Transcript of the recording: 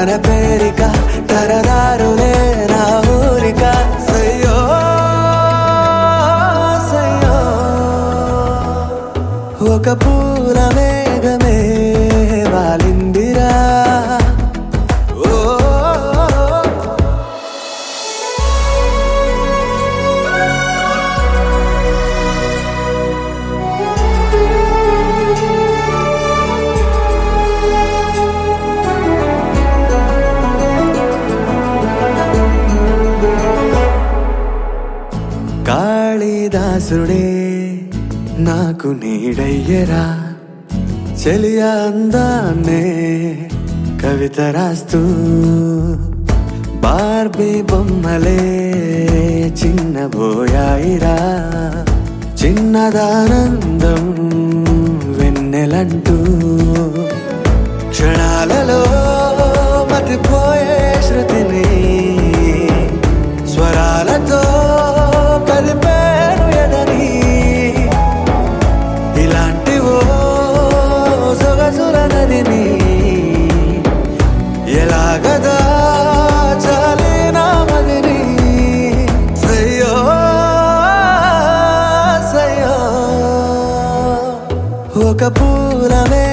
మన పేరిక తరదారులే నా ఊరిక సయ్యో సయ్యో ఒక పూల మేఘమే వాలిందిరా ఓ కాళిదాసుడే నాకు నీడయ్యరా చెలియ అందాన్నే కవిత రాస్తూ బార్బీ బొమ్మలే చిన్నబోయాయిరా చిన్నదానందం వెన్నెలంటూ క్షణాలలో మతిపోయే శృతిని స్వరాలతో కలిపాను ఎదని ఇలాంటి ఓ సొగసుల నదిని ఎలాగదా చాలి నా మదిని సయ్యో సయ్యో ఒక పూల